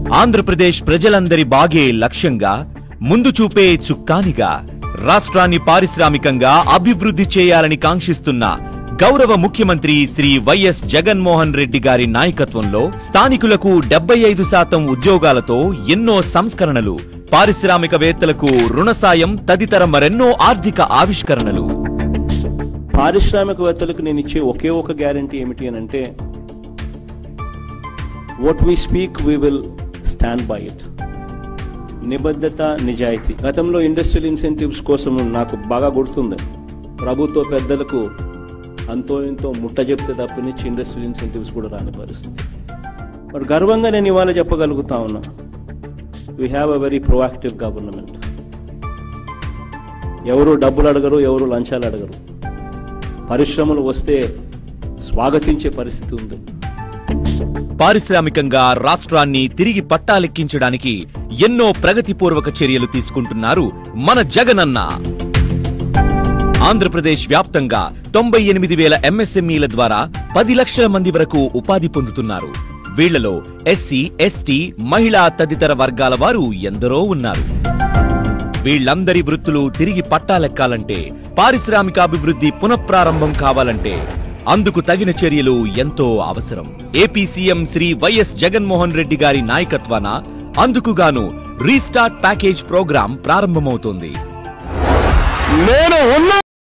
ఆంధ్రప్రదేశ్ ప్రజలందరి బాగే లక్ష్యంగా ముందు చూపే చుక్కానిగా రాష్ట్రాన్ని పారిశ్రామికంగా అభివృద్ధి చేయాలని కాంక్షిస్తున్న గౌరవ ముఖ్యమంత్రి శ్రీ వైఎస్ జగన్మోహన్ రెడ్డి గారి నాయకత్వంలో స్థానికులకు డెబ్బై ఐదు శాతం ఉద్యోగాలతో ఎన్నో సంస్కరణలు పారిశ్రామికవేత్తలకు రుణ సాయం తదితర మరెన్నో ఆర్థిక ఆవిష్కరణలు పారిశ్రామికవేత్తలకు నేను ఇచ్చే ఒకే ఒక గ్యారంటీ ఏమిటి అని అంటే what we speak we will stand by it నిబద్ధత నిజాయితీ గతంలో ఇండస్ట్రియల్ ఇన్సెంటివ్స్ కోసం నాకు బాగా గుర్తుంది ప్రభుత్వ పెద్దలకు అంతో ఇంతో ముట్ట చెప్తే తప్పనిచ్చి ఇండస్ట్రియల్ ఇన్సెంటివ్స్ కూడా రాని పరిస్థితి బట్ గర్వంగా నేను ఇవాళ చెప్పగలుగుతా ఉన్నా we have a very proactive government ఎవరు డబ్బులు అడగరు ఎవరు లంచాలు అడగరు పరిశ్రమలు వస్తే స్వాగతించే పరిస్థితి ఉంది పారిశ్రామికంగా రాష్ట్రాన్ని తిరిగి పట్టాలెక్కించడానికి ఎన్నో ప్రగతిపూర్వక చర్యలు తీసుకుంటున్నారు మన జగనన్న ఆంధ్రప్రదేశ్ వ్యాప్తంగా తొంభై ఎనిమిది వేల ఎంఎస్ఎంఈల ద్వారా పది లక్షల మంది వరకు ఉపాధి పొందుతున్నారు వీళ్లలో ఎస్సీ ఎస్టీ మహిళా తదితర వర్గాల వారు ఎందరో ఉన్నారు వీళ్ళందరి వృత్తులు తిరిగి పట్టాలెక్కాలంటే పారిశ్రామికాభివృద్ధి పునఃప్రారంభం కావాలంటే అందుకు తగిన చర్యలు ఎంతో అవసరం ఏపీ సీఎం శ్రీ వైఎస్ జగన్మోహన్ రెడ్డి గారి నాయకత్వాన అందుకుగాను రీస్టార్ట్ ప్యాకేజ్ ప్రోగ్రాం ప్రారంభమవుతోంది నేను ఉన్నా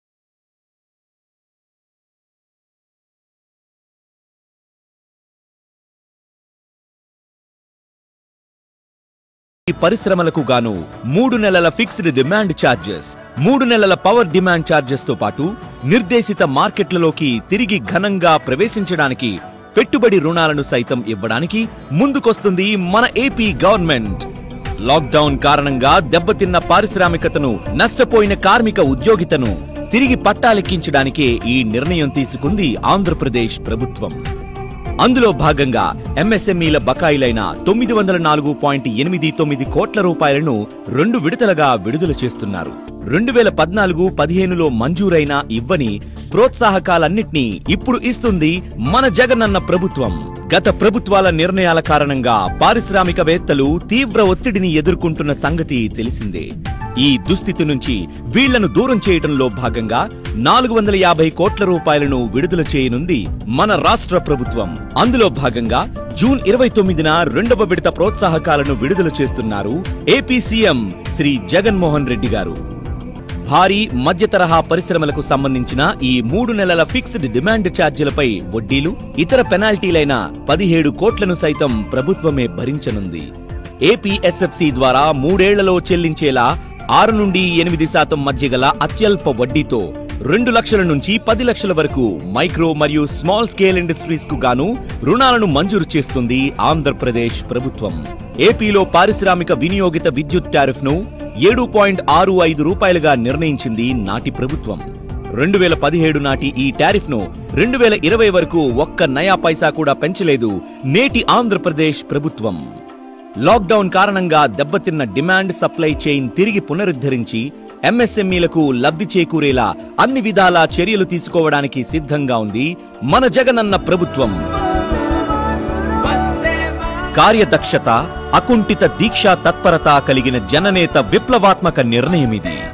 ఈ పరిశ్రమలకు గాను మూడు నెలల ఫిక్స్డ్ డిమాండ్ ఛార్జెస్ మూడు నెలల పవర్ డిమాండ్ ఛార్జెస్ తో పాటు నిర్దేశిత మార్కెట్లలోకి తిరిగి ఘనంగా ప్రవేశించడానికి పెట్టుబడి రుణాలను సైతం ఇవ్వడానికి ముందుకొస్తుంది మన ఏపీ గవర్నమెంట్ లాక్డౌన్ కారణంగా దెబ్బతిన్న పారిశ్రామికతను నష్టపోయిన కార్మిక ఉద్యోగితను తిరిగి పట్టాలెక్కించడానికే ఈ నిర్ణయం తీసుకుంది ఆంధ్రప్రదేశ్ ప్రభుత్వం అందులో భాగంగా ఎంఎస్ఎంఈల బకాయిలైన తొమ్మిది వందల నాలుగు పాయింట్ ఎనిమిది తొమ్మిది కోట్ల రూపాయలను రెండు విడతలుగా విడుదల చేస్తున్నారు రెండు వేల పద్నాలుగు పదిహేనులో మంజూరైన ఇవ్వని ప్రోత్సాహకాలన్నింటినీ ఇప్పుడు ఇస్తుంది మన జగనన్న ప్రభుత్వం గత ప్రభుత్వాల నిర్ణయాల కారణంగా పారిశ్రామికవేత్తలు తీవ్ర ఒత్తిడిని ఎదుర్కొంటున్న సంగతి తెలిసిందే ఈ దుస్థితి నుంచి వీళ్లను దూరం చేయడంలో భాగంగా నాలుగు వందల యాభై కోట్ల రూపాయలను విడుదల చేయనుంది మన రాష్ట్ర ప్రభుత్వం అందులో భాగంగా జూన్ ఇరవై తొమ్మిదిన రెండవ విడత ప్రోత్సాహకాలను విడుదల చేస్తున్నారు ఏపీ సీఎం శ్రీ జగన్మోహన్ రెడ్డి గారు భారీ మధ్య తరహా పరిశ్రమలకు సంబంధించిన ఈ మూడు నెలల ఫిక్స్డ్ డిమాండ్ ఛార్జీలపై వడ్డీలు ఇతర పెనాల్టీలైన పదిహేడు కోట్లను సైతం ప్రభుత్వమే భరించనుంది ఏపీఎస్ఎఫ్సి ద్వారా మూడేళ్లలో చెల్లించేలా ఆరు నుండి ఎనిమిది శాతం మధ్య గల అత్యల్ప వడ్డీతో రెండు లక్షల నుంచి పది లక్షల వరకు మైక్రో మరియు స్మాల్ స్కేల్ ఇండస్ట్రీస్ కు గాను రుణాలను మంజూరు చేస్తుంది ఆంధ్రప్రదేశ్ ప్రభుత్వం ఏపీలో పారిశ్రామిక వినియోగిత విద్యుత్ టారిఫ్ ను ఏడు పాయింట్ ఆరు ఐదు రూపాయలుగా నిర్ణయించింది నాటి ప్రభుత్వం రెండు వేల పదిహేడు నాటి ఈ టారిఫ్ ను రెండు వేల ఇరవై వరకు ఒక్క నయా పైసా కూడా పెంచలేదు నేటి ఆంధ్రప్రదేశ్ ప్రభుత్వం లాక్డౌన్ కారణంగా దెబ్బతిన్న డిమాండ్ సప్లై చైన్ తిరిగి పునరుద్ధరించి ఎంఎస్ఎంఈలకు లబ్ధి చేకూరేలా అన్ని విధాలా చర్యలు తీసుకోవడానికి సిద్ధంగా ఉంది మన జగనన్న ప్రభుత్వం కార్యదక్షత అకుంఠిత దీక్షా తత్పరత కలిగిన జననేత విప్లవాత్మక నిర్ణయమిది